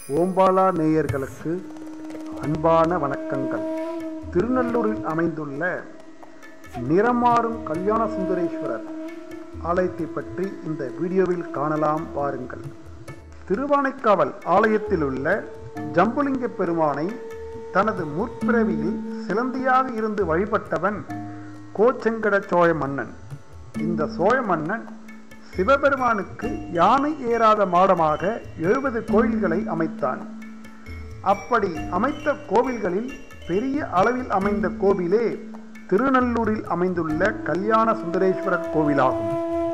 ஓம்பாலா நேயர்களுக்கு அன்பான வணக்கங்கள் திருநள்ளூரில் அமைந்துள்ள நிறமாறும் கல்யாண சுந்தரேஸ்வரர் ஆலயத்தை பற்றி இந்த வீடியோவில் காணலாம் வாருங்கள் திருவானைக்காவல் ஆலயத்தில் உள்ள ஜம்புலிங்க பெருமானை தனது முற்பிறவியில் சிலந்தியாக இருந்து வழிபட்டவன் கோச்செங்கட சோழ மன்னன் இந்த சோழ மன்னன் சிவபெருமானுக்கு யானை ஏறாத மாடமாக எழுபது கோயில்களை அமைத்தான் அப்படி அமைத்த கோவில்களில் பெரிய அளவில் அமைந்த கோவிலே திருநள்ளூரில் அமைந்துள்ள கல்யாண சுந்தரேஸ்வரர் கோவிலாகும்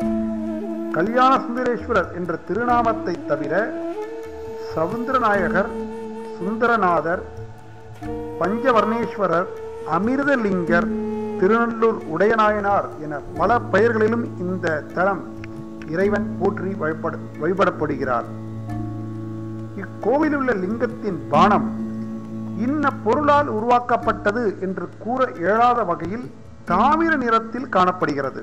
கல்யாண சுந்தரேஸ்வரர் என்ற திருநாமத்தை தவிர சவுந்தரநாயகர் சுந்தரநாதர் பஞ்சவர்ணேஸ்வரர் அமிர்தலிங்கர் திருநள்ளூர் உடையநாயனார் என பல பெயர்களிலும் இந்த தலம் இறைவன் போற்றி வழிபட வழிபடப்படுகிறார் இக்கோவிலுள்ள லிங்கத்தின் பானம் இன்ன பொருளால் உருவாக்கப்பட்டது என்று கூற இயலாத வகையில் தாமிர நிறத்தில் காணப்படுகிறது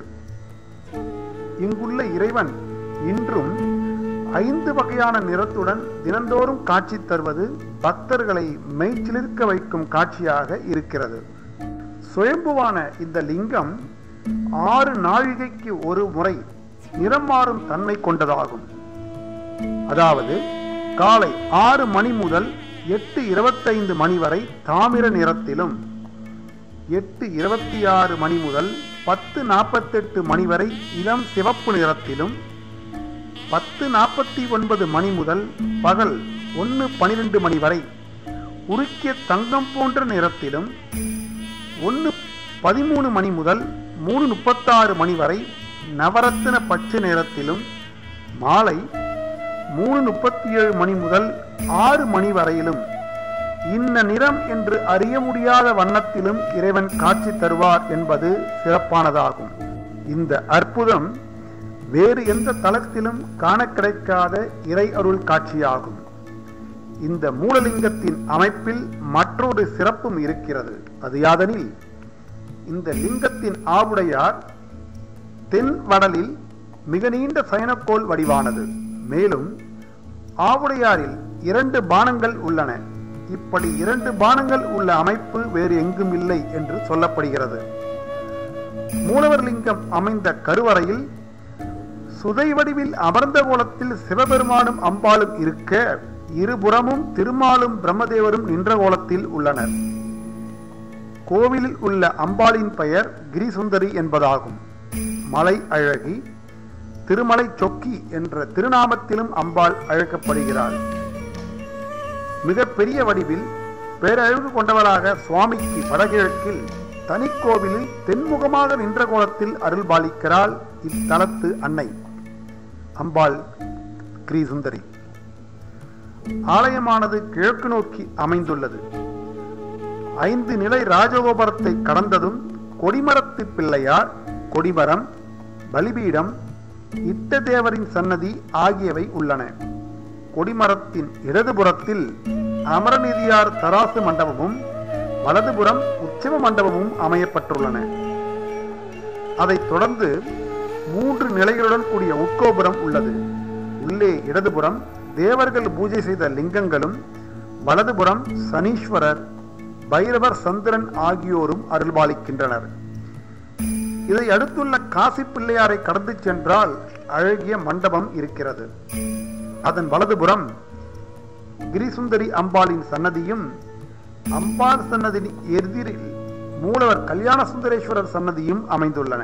இங்குள்ள இறைவன் இன்றும் ஐந்து வகையான நிறத்துடன் தினந்தோறும் காட்சி தருவது பக்தர்களை மெய்ச்சிலிருக்க வைக்கும் காட்சியாக இருக்கிறது சுயம்புவான இந்த லிங்கம் ஆறு நாழிகைக்கு ஒரு முறை நிறம் மாறும் தன்மை கொண்டதாகும் அதாவது காலை ஆறு மணி முதல் எட்டு இருபத்தைந்து மணி வரை தாமிர நிறத்திலும் எட்டு இருபத்தி ஆறு மணி முதல் பத்து நாற்பத்தெட்டு மணி வரை இளம் சிவப்பு நிறத்திலும் பத்து நாற்பத்தி ஒன்பது மணி முதல் பகல் ஒன்று பனிரெண்டு மணி வரை உருக்கிய தங்கம் போன்ற நிறத்திலும் ஒன்று பதிமூணு மணி முதல் மூணு முப்பத்தாறு மணி வரை நவரத்தின பச்சை நிறத்திலும் மாலை மூணு முப்பத்தி ஏழு மணி முதல் ஆறு மணி வரையிலும் இன்ன நிறம் என்று அறிய முடியாத வண்ணத்திலும் இறைவன் காட்சி தருவார் என்பது சிறப்பானதாகும் இந்த அற்புதம் வேறு எந்த தளத்திலும் காண கிடைக்காத இறை அருள் காட்சியாகும் இந்த மூலலிங்கத்தின் அமைப்பில் மற்றொரு சிறப்பும் இருக்கிறது அது யாதெனில் இந்த லிங்கத்தின் ஆவுடையார் தென் வடலில் மிக நீண்ட சயனக்கோள் வடிவானது மேலும் ஆவுடையாரில் இரண்டு பானங்கள் உள்ளன இப்படி இரண்டு பானங்கள் உள்ள அமைப்பு வேறு எங்கும் இல்லை என்று சொல்லப்படுகிறது மூலவர் லிங்கம் அமைந்த கருவறையில் சுதை வடிவில் அமர்ந்த கோலத்தில் சிவபெருமானும் அம்பாளும் இருக்க இருபுறமும் திருமாலும் பிரம்மதேவரும் நின்ற கோலத்தில் உள்ளனர் கோவிலில் உள்ள அம்பாளின் பெயர் கிரிசுந்தரி என்பதாகும் மலை அழகி திருமலை சொக்கி என்ற திருநாமத்திலும் அம்பாள் அழைக்கப்படுகிறாள் மிக பெரிய வடிவில் பேரழகு கொண்டவராக சுவாமிக்கு வடகிழக்கில் தனிக்கோவிலில் தென்முகமாக நின்ற கோலத்தில் அருள்பாலிக்கிறாள் இத்தலத்து அன்னை அம்பாள் கிரீசுந்தரி ஆலயமானது கிழக்கு நோக்கி அமைந்துள்ளது ஐந்து நிலை ராஜகோபுரத்தை கடந்ததும் கொடிமரத்து பிள்ளையார் கொடிமரம் பலிபீடம் இட்ட தேவரின் சன்னதி ஆகியவை உள்ளன கொடிமரத்தின் இடதுபுறத்தில் அமரநிதியார் தராசு மண்டபமும் வலதுபுறம் உற்சவ மண்டபமும் அமையப்பட்டுள்ளன அதைத் தொடர்ந்து மூன்று நிலைகளுடன் கூடிய உட்கோபுரம் உள்ளது உள்ளே இடதுபுறம் தேவர்கள் பூஜை செய்த லிங்கங்களும் வலதுபுறம் சனீஸ்வரர் பைரவர் சந்திரன் ஆகியோரும் அருள்பாலிக்கின்றனர் இதை அடுத்துள்ள காசி பிள்ளையாரை கடந்து சென்றால் அழகிய மண்டபம் இருக்கிறது அதன் வலதுபுறம் கிரிசுந்தரி அம்பாளின் சன்னதியும் அம்பாள் சன்னதி எதிரில் மூலவர் கல்யாண சுந்தரேஸ்வரர் சன்னதியும் அமைந்துள்ளன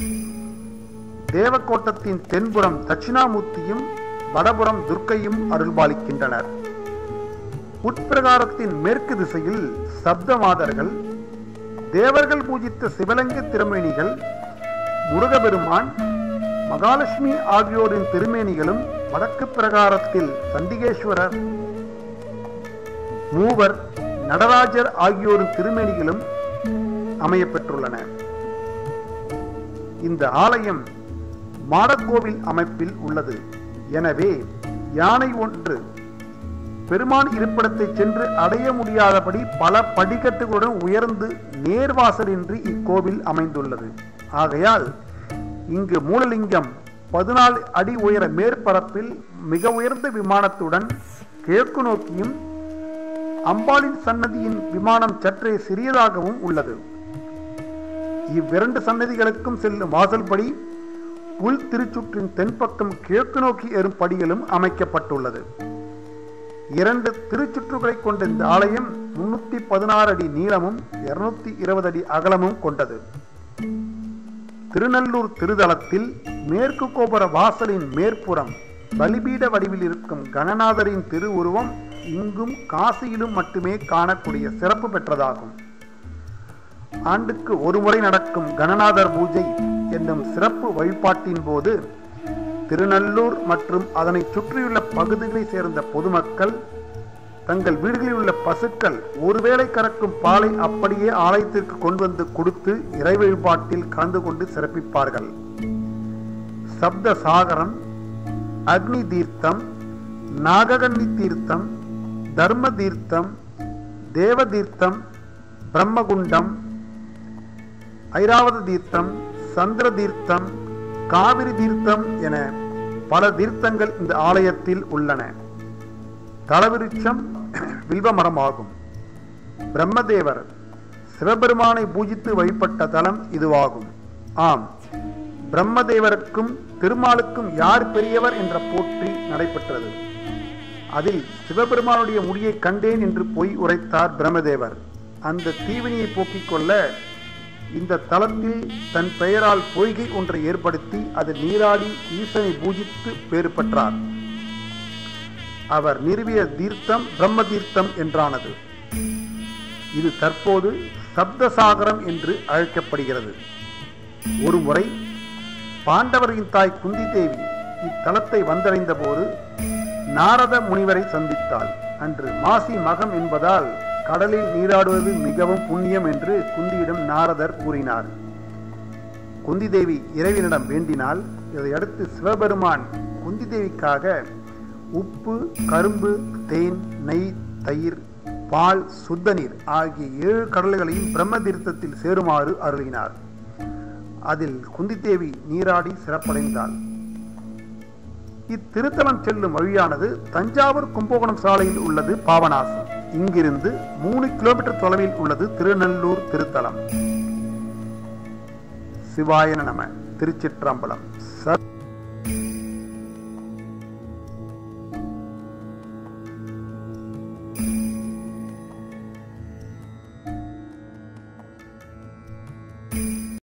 தேவக்கோட்டத்தின் தென்புறம் தட்சிணாமூர்த்தியும் வடபுறம் துர்க்கையும் அருள்பாலிக்கின்றனர் உட்பிரகாரத்தின் மேற்கு திசையில் சப்தமாதர்கள் தேவர்கள் பூஜித்த சிவலிங்க திருமேனிகள் முருகபெருமான் மகாலட்சுமி ஆகியோரின் திருமேனிகளும் வடக்கு பிரகாரத்தில் சண்டிகேஸ்வரர் மூவர் நடராஜர் ஆகியோரின் திருமேனிகளும் அமையப்பெற்றுள்ளன இந்த ஆலயம் மாடக்கோவில் அமைப்பில் உள்ளது எனவே யானை ஒன்று பெருமான் இருப்பிடத்தை சென்று அடைய முடியாதபடி பல படிக்கட்டுகளுடன் உயர்ந்து நேர்வாசலின்றி இக்கோவில் அமைந்துள்ளது ஆகையால் இங்கு மூலலிங்கம் பதினாலு அடி உயர மேற்பரப்பில் மிக உயர்ந்த விமானத்துடன் கிழக்கு நோக்கியும் அம்பாளின் சன்னதியின் விமானம் சற்றே சிறியதாகவும் உள்ளது இவ்விரண்டு சன்னதிகளுக்கும் செல்லும் வாசல்படி உள் திருச்சுற்றின் தென்பக்கம் கிழக்கு நோக்கி ஏறும் படிகளும் அமைக்கப்பட்டுள்ளது இரண்டு திருச்சுற்றுகளை கொண்ட இந்த ஆலயம் முன்னூத்தி பதினாறு அடி நீளமும் இருநூத்தி இருபது அடி அகலமும் கொண்டது திருநல்லூர் திருதலத்தில் மேற்கு கோபுர வாசலின் மேற்புறம் பலிபீட வடிவில் இருக்கும் கணநாதரின் திருவுருவம் இங்கும் காசியிலும் மட்டுமே காணக்கூடிய சிறப்பு பெற்றதாகும் ஆண்டுக்கு ஒருமுறை நடக்கும் கணநாதர் பூஜை என்னும் சிறப்பு வழிபாட்டின் போது திருநல்லூர் மற்றும் அதனை சுற்றியுள்ள பகுதிகளை சேர்ந்த பொதுமக்கள் தங்கள் வீடுகளில் உள்ள பசுக்கள் ஒருவேளை கறக்கும் பாலை அப்படியே ஆலயத்திற்கு கொண்டு வந்து கொடுத்து இறை வழிபாட்டில் கலந்து கொண்டு சிறப்பிப்பார்கள் சப்த சாகரம் அக்னி தீர்த்தம் நாககன்னி தீர்த்தம் தர்ம தீர்த்தம் தேவ தீர்த்தம் பிரம்மகுண்டம் ஐராவத தீர்த்தம் சந்திர தீர்த்தம் காவிரி தீர்த்தம் என பல தீர்த்தங்கள் இந்த ஆலயத்தில் உள்ளன தலவிருட்சம் வில்வமரம் ஆகும் பிரம்மதேவர் சிவபெருமானை பூஜித்து வழிபட்ட தலம் இதுவாகும் ஆம் பிரம்மதேவருக்கும் திருமாலுக்கும் யார் பெரியவர் என்ற போற்றி நடைபெற்றது அதில் சிவபெருமானுடைய முடியை கண்டேன் என்று பொய் உரைத்தார் பிரம்மதேவர் அந்த தீவினியை போக்கிக் கொள்ள இந்த தலத்தில் தன் பெயரால் பொய்கை ஒன்றை ஏற்படுத்தி அது நீராடி ஈசனை பூஜித்து பேறு பெற்றார் அவர் நிறுவிய தீர்த்தம் பிரம்ம தீர்த்தம் என்றானது இது தற்போது சப்தசாகரம் என்று அழைக்கப்படுகிறது ஒருமுறை பாண்டவரின் தாய் குந்தி தேவி இத்தலத்தை வந்தடைந்த போது நாரத முனிவரை சந்தித்தாள் அன்று மாசி மகம் என்பதால் கடலில் நீராடுவது மிகவும் புண்ணியம் என்று குந்தியிடம் நாரதர் கூறினார் குந்தி தேவி இறைவனிடம் வேண்டினால் இதையடுத்து சிவபெருமான் குந்தி தேவிக்காக உப்பு கரும்பு தேன் நெய் தயிர் பால் சுத்த நீர் ஆகிய ஏழு கடல்களையும் பிரம்ம தீர்த்தத்தில் சேருமாறு அருளினார் அதில் குந்திதேவி நீராடி சிறப்படைந்தாள் இத்திருத்தலம் செல்லும் வழியானது தஞ்சாவூர் கும்பகோணம் சாலையில் உள்ளது பாபநாசம் இங்கிருந்து மூணு கிலோமீட்டர் தொலைவில் உள்ளது திருநல்லூர் திருத்தலம் சிவாயன நம திருச்சிற்றம்பலம் ச